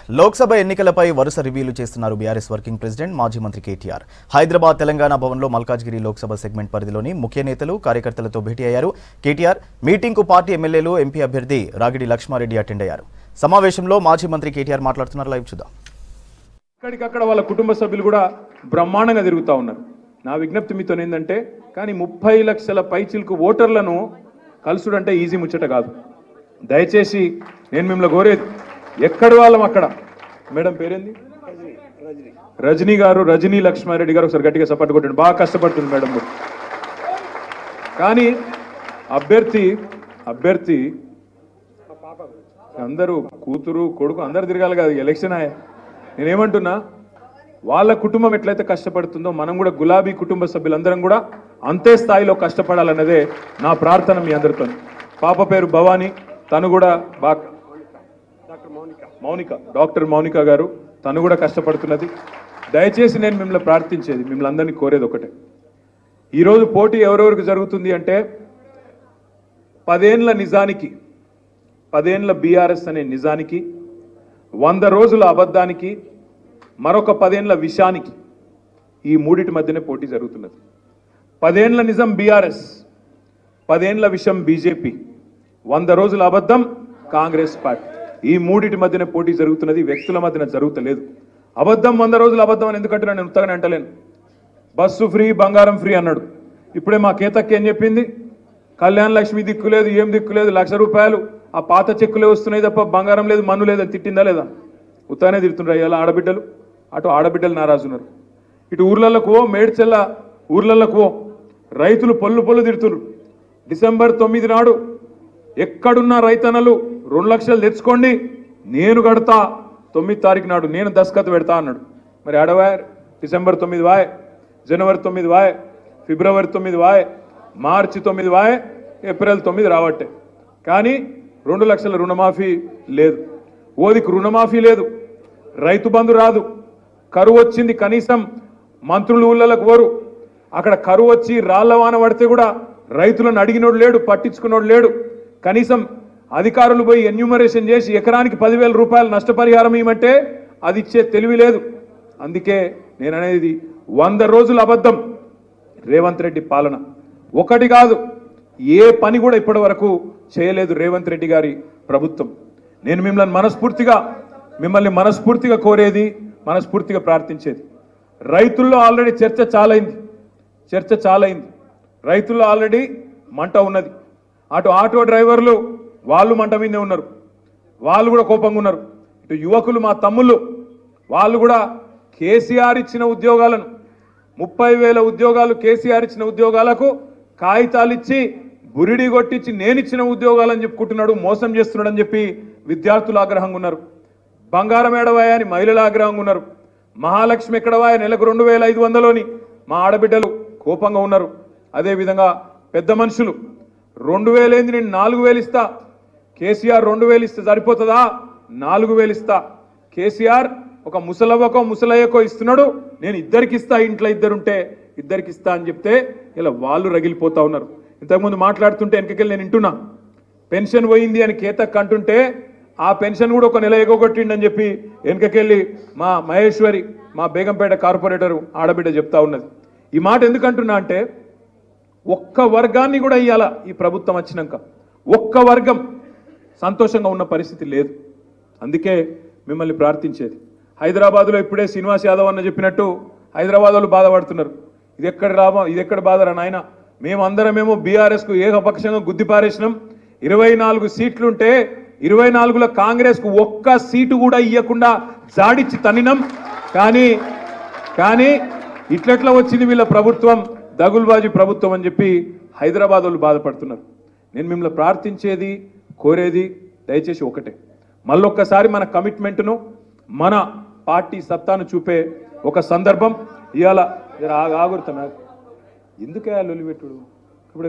లోక్సభ ఎన్నికలపై వరుస రివ్యూలు చేస్తున్నారు బీఆర్ఎస్ వర్కింగ్ ప్రెసిడెంట్ మాజీ మంత్రి కేటీఆర్ హైదరాబాద్ తెలంగాణ భవన్లో మల్కాజ్గిరి లోక్సభ సెగ్మెంట్ పరిధిలోని ముఖ్య నేతలు కార్యకర్తలతో భేటీ అయ్యారు కేటీఆర్ మీటింగ్కు పార్టీ ఎమ్మెల్యేలు ఎంపీ అభ్యర్థి రాగిడి లక్ష్మారెడ్డి అటెండ్ అయ్యారు సమావేశంలో మాజీ మంత్రి కేటీఆర్ మాట్లాడుతున్నారు లైవ్ చూద్దాం ఇక్కడికక్కడ వాళ్ళ కుటుంబ సభ్యులు కూడా బ్రహ్మాండంగా తిరుగుతూ ఉన్నారు నా విజ్ఞప్తి మీతో ఏంటంటే కానీ ముప్పై లక్షల పైచిలకు ఓటర్లను కలుసుడంటే ఈజీ ముచ్చట కాదు దయచేసి నేను మిమ్మల్ని కోరేది ఎక్కడి వాళ్ళం అక్కడ మేడం పేరేంది రజనీ గారు రజనీ లక్ష్మారెడ్డి గారు ఒకసారి గట్టిగా సపోర్ట్ కొట్టండి బాగా కష్టపడుతుంది మేడం కూడా. కానీ అభ్యర్థి అభ్యర్థి అందరూ కూతురు కొడుకు అందరు తిరగాలి కదా ఎలక్షన్ ఆయే నేనేమంటున్నా వాళ్ళ కుటుంబం ఎట్లయితే కష్టపడుతుందో మనం కూడా గులాబీ కుటుంబ సభ్యులందరం కూడా అంతే స్థాయిలో కష్టపడాలన్నదే నా ప్రార్థన మీ అందరితో పాప పేరు భవానీ తను కూడా బాగా మౌనిక డాక్టర్ మౌనిక గారు తను కూడా కష్టపడుతున్నది దయచేసి నేను మిమ్మల్ని ప్రార్థించేది మిమ్మల్ని అందరినీ కోరేది ఒకటే ఈరోజు పోటీ ఎవరెవరికి జరుగుతుంది అంటే పదేండ్ల నిజానికి పదేండ్ల బీఆర్ఎస్ అనే నిజానికి వంద రోజుల అబద్ధానికి మరొక పదేండ్ల విషానికి ఈ మూడిటి మధ్యనే పోటీ జరుగుతున్నది పదేండ్ల నిజం బీఆర్ఎస్ పదేండ్ల విషం బీజేపీ వంద రోజుల అబద్ధం కాంగ్రెస్ పార్టీ ఈ మూడిటి మధ్యనే పోటీ జరుగుతున్నది వ్యక్తుల మధ్యన జరుగుతలేదు అబద్ధం వంద రోజుల అబద్ధం అని ఎందుకంటే నేను ఉత్తగానే అంటలేను బస్సు ఫ్రీ బంగారం ఫ్రీ అన్నాడు ఇప్పుడే మా కేతక్కి ఏం చెప్పింది కళ్యాణ లక్ష్మి దిక్కు లేదు ఏం దిక్కు లేదు లక్ష రూపాయలు ఆ పాత చెక్కులే వస్తున్నాయి తప్ప బంగారం లేదు మన్ను లేదు అని తిట్టిందా లేదా ఉత్తానే తిడుతుండ్రు అయ్యాల ఆడబిడ్డలు అటు ఆడబిడ్డలు నారాజున్నారు ఇటు ఊర్లలకు ఓ మేడ్చెల్ల ఊర్లలకు ఓ రైతులు పొల్లు పొల్లు తిడుతున్నారు డిసెంబర్ తొమ్మిది నాడు ఎక్కడున్న రైతన్నలు రెండు లక్షలు తెచ్చుకోండి నేను కడతా తొమ్మిది తారీఖు నాడు నేను దస్కత్ పెడతా అన్నాడు మరి అడవాయ్ డిసెంబర్ తొమ్మిది వాయ్ జనవరి తొమ్మిది వాయ్ ఫిబ్రవరి తొమ్మిది వాయ్ మార్చి తొమ్మిది వాయ్ ఏప్రిల్ తొమ్మిది రావట్టే కానీ రెండు లక్షల రుణమాఫీ లేదు ఓదికి రుణమాఫీ లేదు రైతు బంధు రాదు కరువు వచ్చింది కనీసం మంత్రులు ఊళ్ళలకు పోరు అక్కడ కరువు వచ్చి రాళ్ల వాన పడితే కూడా రైతులను అడిగినోడు లేడు పట్టించుకున్నోడు లేడు కనీసం అధికారులు పోయి ఎన్యూమరేషన్ చేసి ఎకరానికి పదివేల రూపాయలు నష్టపరిహారం ఇవ్వమంటే అది ఇచ్చే తెలివి లేదు అందుకే నేను అనేది వంద రోజుల అబద్ధం రేవంత్ రెడ్డి పాలన ఒకటి కాదు ఏ పని కూడా ఇప్పటి వరకు చేయలేదు రేవంత్ రెడ్డి గారి ప్రభుత్వం నేను మిమ్మల్ని మనస్ఫూర్తిగా మిమ్మల్ని మనస్ఫూర్తిగా కోరేది మనస్ఫూర్తిగా ప్రార్థించేది రైతుల్లో ఆల్రెడీ చర్చ చాలైంది చర్చ చాలైంది రైతుల్లో ఆల్రెడీ మంట ఉన్నది అటు ఆటో డ్రైవర్లు వాళ్ళు మంట మీదే ఉన్నారు వాళ్ళు కూడా కోపంగా ఉన్నారు ఇటు యువకులు మా తమ్ముళ్ళు వాళ్ళు కూడా కేసీఆర్ ఇచ్చిన ఉద్యోగాలను ముప్పై వేల ఉద్యోగాలు కేసీఆర్ ఇచ్చిన ఉద్యోగాలకు కాగితాలు ఇచ్చి బురిడి కొట్టించి నేను ఇచ్చిన ఉద్యోగాలని చెప్పుకుంటున్నాడు మోసం చేస్తున్నాడు అని చెప్పి విద్యార్థులు ఆగ్రహంగా ఉన్నారు బంగారం ఏడవాయ అని మహిళలు ఆగ్రహంగా ఉన్నారు మహాలక్ష్మి ఎక్కడవాయ నెలకు రెండు వేల ఐదు వందలోని మా ఆడబిడ్డలు కోపంగా ఉన్నారు అదేవిధంగా పెద్ద మనుషులు రెండు వేలేంది నేను నాలుగు వేలు ఇస్తా కేసీఆర్ రెండు వేలు ఇస్తే సరిపోతుందా నాలుగు వేలు ఇస్తా కేసీఆర్ ఒక ముసలవ్వకో ముసలయ్యకో ఇస్తున్నాడు నేను ఇద్దరికి ఇస్తా ఇంట్లో ఇద్దరుంటే ఇద్దరికి ఇస్తా అని చెప్తే ఇలా వాళ్ళు రగిలిపోతా ఉన్నారు ఇంతకుముందు మాట్లాడుతుంటే వెనకకెళ్ళి నేను వింటున్నా పెన్షన్ పోయింది అని కేతక్ అంటుంటే ఆ పెన్షన్ కూడా ఒక నెల ఎగొట్టిండని చెప్పి వెనకకెళ్ళి మా మహేశ్వరి మా బేగంపేట కార్పొరేటర్ ఆడబిడ్డ చెప్తా ఉన్నది ఈ మాట ఎందుకు అంటున్నా అంటే ఒక్క వర్గాన్ని కూడా ఇవ్వాల ఈ ప్రభుత్వం వచ్చినాక ఒక్క వర్గం సంతోషంగా ఉన్న పరిస్థితి లేదు అందుకే మిమ్మల్ని ప్రార్థించేది హైదరాబాద్లో ఇప్పుడే శ్రీనివాస్ యాదవ్ అన్న చెప్పినట్టు హైదరాబాద్ వాళ్ళు బాధపడుతున్నారు ఇది ఎక్కడ రాబా ఇది ఎక్కడ బాధరా నాయన మేమందరమేమో బీఆర్ఎస్కు ఏకపక్షంగా గుద్ది పారేసినాం ఇరవై నాలుగు సీట్లుంటే ఇరవై నాలుగులో కాంగ్రెస్కు ఒక్క సీటు కూడా ఇవ్వకుండా జాడిచ్చి తన్నినాం కానీ కానీ ఇట్లెట్లా వచ్చింది వీళ్ళ ప్రభుత్వం దగుల్బాజీ ప్రభుత్వం అని చెప్పి హైదరాబాద్ వాళ్ళు బాధపడుతున్నారు నేను మిమ్మల్ని ప్రార్థించేది కోరేది దయచేసి ఒకటే మళ్ళొక్కసారి మన కమిట్మెంట్ను మన పార్టీ సత్తాను చూపే ఒక సందర్భం ఇవాళ జర ఆగు- ఆగురుతున్నా ఎందుకే లొలిపెట్టుడు ఇప్పుడు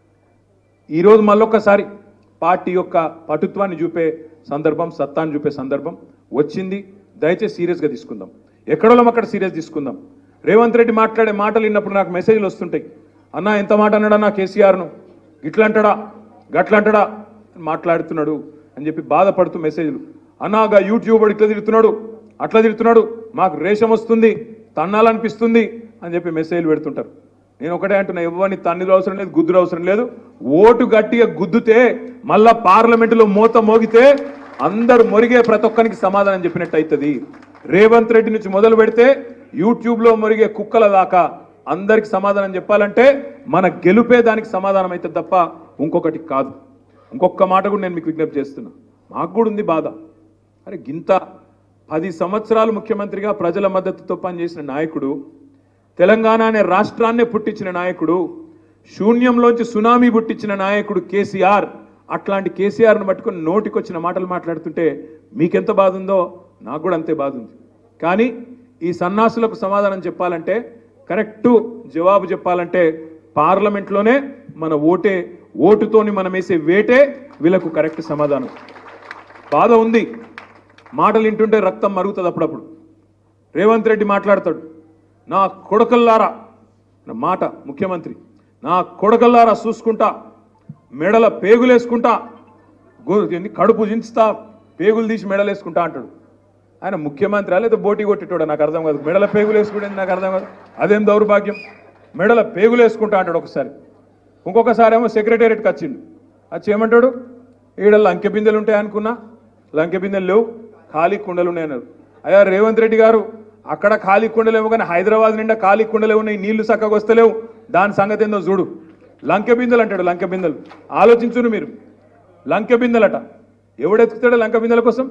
ఈరోజు మళ్ళొక్కసారి పార్టీ యొక్క పటుత్వాన్ని చూపే సందర్భం సత్తాన్ని చూపే సందర్భం వచ్చింది దయచేసి సీరియస్గా తీసుకుందాం ఎక్కడోళ్ళం అక్కడ సీరియస్ తీసుకుందాం రేవంత్ రెడ్డి మాట్లాడే మాటలు విన్నప్పుడు నాకు మెసేజ్లు వస్తుంటాయి అన్న ఎంత మాట అన్నాడన్నా కేసీఆర్ను గిట్లంటాడా గట్లంటాడా అని మాట్లాడుతున్నాడు అని చెప్పి బాధపడుతూ మెసేజ్లు అన్నాగా యూట్యూబ్ ఇట్లా తిడుతున్నాడు అట్లా తిడుతున్నాడు మాకు రేషం వస్తుంది తన్నాలనిపిస్తుంది అని చెప్పి మెసేజ్లు పెడుతుంటారు నేను ఒకటే అంటున్నా ఇవ్వని తన్నిలు అవసరం లేదు గుద్దురు అవసరం లేదు ఓటు గట్టిగా గుద్దుతే మళ్ళా పార్లమెంటులో మూత మోగితే అందరూ మొరిగే ప్రతి ఒక్కరికి సమాధానం చెప్పినట్టు అవుతుంది రేవంత్ రెడ్డి నుంచి మొదలు పెడితే యూట్యూబ్లో మొరిగే కుక్కల దాకా అందరికి సమాధానం చెప్పాలంటే మన గెలుపే దానికి సమాధానం అవుతుంది తప్ప ఇంకొకటి కాదు ఇంకొక మాట కూడా నేను మీకు విజ్ఞప్తి చేస్తున్నా మాకు కూడా ఉంది బాధ అరే గింత పది సంవత్సరాలు ముఖ్యమంత్రిగా ప్రజల మద్దతుతో పనిచేసిన నాయకుడు తెలంగాణ అనే రాష్ట్రాన్నే పుట్టించిన నాయకుడు శూన్యంలోంచి సునామీ పుట్టించిన నాయకుడు కేసీఆర్ అట్లాంటి కేసీఆర్ను పట్టుకొని నోటికొచ్చిన మాటలు మాట్లాడుతుంటే మీకెంత బాధ ఉందో నాకు కూడా అంతే బాధ ఉంది కానీ ఈ సన్నాసులకు సమాధానం చెప్పాలంటే కరెక్టు జవాబు చెప్పాలంటే పార్లమెంట్లోనే మన ఓటే ఓటుతోని మనం వేసే వేటే వీళ్ళకు కరెక్ట్ సమాధానం బాధ ఉంది మాటలు వింటుంటే రక్తం మరుగుతుంది అప్పుడప్పుడు రేవంత్ రెడ్డి మాట్లాడతాడు నా కొడకల్లారా నా మాట ముఖ్యమంత్రి నా కొడకల్లారా చూసుకుంటా మెడల పేగులేసుకుంటా గో- ఏంది కడుపు జించుతా పేగులు తీసి మెడలేసుకుంటా అంటాడు ఆయన ముఖ్యమంత్రి లేదా బోటి కొట్టేటోడు నాకు అర్థం కాదు మెడల పేగులు వేసుకుంటే నాకు అర్థం కాదు అదేం దౌర్భాగ్యం మెడల పేగులు వేసుకుంటా అంటాడు ఒకసారి ఇంకొకసారి ఏమో సెక్రటేరియట్కి వచ్చిండు వచ్చి ఏమంటాడు ఈడ లంకె బిందెలు ఉంటాయి అనుకున్నా లంకె బిందెలు లేవు ఖాళీ కుండలు ఉన్నాయి అన్నారు అయ్యా రేవంత్ రెడ్డి గారు అక్కడ ఖాళీ కుండలేమో కానీ హైదరాబాద్ నిండా ఖాళీ కుండలే ఉన్నాయి నీళ్లు చక్కగా వస్తలేవు దాని సంగతి ఏందో చూడు లంకె బిందెలు అంటాడు లంకె బిందెలు ఆలోచించును మీరు లంకె బిందెలట ఎవడెత్తుతాడు లంక బిందెల కోసం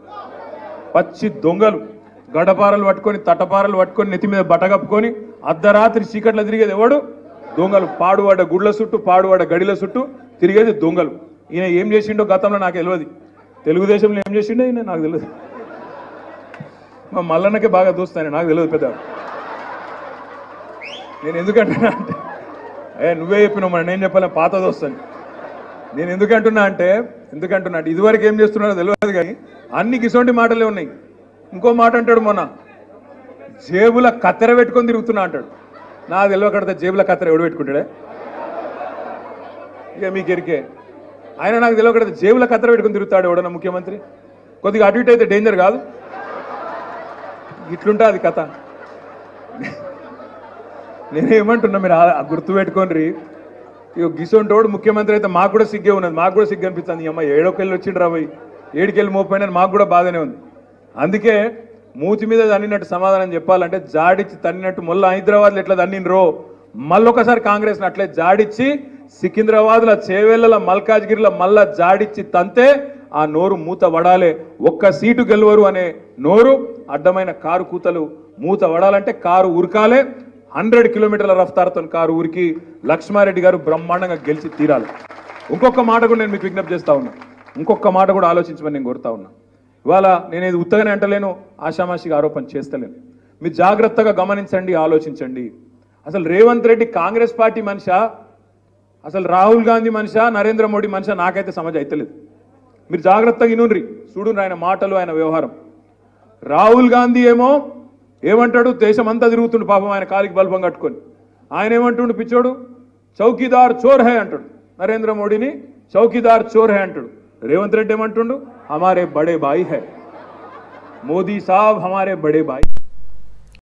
పచ్చి దొంగలు గడపారలు పట్టుకొని తటపారలు పట్టుకొని నెత్తి మీద బట్ట కప్పుకొని అర్ధరాత్రి చీకట్లో తిరిగేది ఎవడు దొంగలు పాడువాడ గుడ్ల చుట్టూ పాడువాడ గడిల చుట్టూ తిరిగేది దొంగలు ఈయన ఏం చేసిండో గతంలో నాకు తెలియదు తెలుగుదేశంలో ఏం చేసిండో ఈయన నాకు తెలియదు మా మల్లన్నకే బాగా దూస్తాను నాకు తెలియదు పెద్ద నేను ఎందుకంటున్నా అంటే ఏ నువ్వే చెప్పినావు మరి నేను చెప్పాలి పాత దోస్తాను నేను ఎందుకంటున్నా అంటే ఎందుకంటున్నా అంటే ఇదివరకు ఏం చేస్తున్నారో తెలియదు కానీ అన్ని గిసొంటి మాటలే ఉన్నాయి ఇంకో మాట అంటాడు మొన్న జేబుల కత్తెర పెట్టుకొని తిరుగుతున్నా అంటాడు నా తెలియ కడితే జేబుల కత్తెర ఎవడు పెట్టుకుంటాడే ఇక మీకు ఎరికే ఆయన నాకు తెలియ కడితే జేబుల కత్తెర పెట్టుకొని తిరుగుతాడు ఎవడన్నా ముఖ్యమంత్రి కొద్దిగా అటు ఇటు అయితే డేంజర్ కాదు ఇట్లుంటా అది కథ నేనేమంటున్నా మీరు ఆ- ఆ గుర్తు పెట్టుకోండి ఇక గిసొంటోడు ముఖ్యమంత్రి అయితే మాకు కూడా సిగ్గే ఉన్నది మాకు కూడా సిగ్గు అనిపిస్తుంది ఈ అమ్మ ఏడోకెళ్ళి వచ్చిండ్రు రాబోయ్ ఏడుకెళ్ళి మోపోయినా మాకు కూడా బాధనే ఉంది అందుకే మూతి మీద తన్నినట్టు సమాధానం చెప్పాలంటే జాడిచ్చి తన్నినట్టు మళ్ళీ హైదరాబాద్లో ఎట్లా తన్నినరో మళ్ళొకసారి కాంగ్రెస్ అట్లే జాడిచ్చి సికింద్రాబాద్లో చేవెళ్ళ మల్కాజ్గిరిలో మళ్ళా జాడిచ్చి తంతే ఆ నోరు మూత వడాలే ఒక్క సీటు గెలవరు అనే నోరు అడ్డమైన కారు కూతలు మూత వడాలంటే కారు ఉరకాలే హండ్రెడ్ కిలోమీటర్ల రఫ్తారుతో కారు ఊరికి లక్ష్మారెడ్డి గారు బ్రహ్మాండంగా గెలిచి తీరాలి ఇంకొక మాట కూడా నేను మీకు విజ్ఞప్తి చేస్తా ఉన్నా ఇంకొక మాట కూడా ఆలోచించమని నేను కోరుతా ఉన్నా ఇవాళ నేను ఇది ఉత్తగానే అంటలేను ఆషామాషిగా ఆరోపణ చేస్తలేను మీరు జాగ్రత్తగా గమనించండి ఆలోచించండి అసలు రేవంత్ రెడ్డి కాంగ్రెస్ పార్టీ మనిషా అసలు రాహుల్ గాంధీ మనిషా నరేంద్ర మోడీ మనిషా నాకైతే సమజ్ అయితలేదు మీరు జాగ్రత్తగా ఇనుండ్రి చూడుండ్రి ఆయన మాటలు ఆయన వ్యవహారం రాహుల్ గాంధీ ఏమో ఏమంటాడు దేశం అంతా తిరుగుతుండు పాపం ఆయన కాలికి బల్బం కట్టుకొని ఆయన ఏమంటుండు పిచ్చోడు చౌకీదార్ చోర్ హై అంటాడు నరేంద్ర మోడీని చౌకీదార్ చోర్ హై అంటాడు రేవంత్ రెడ్డి ఏమంటుండు హమారే బడే బాయి హై మోదీ సాబ్ హమారే బడే బాయి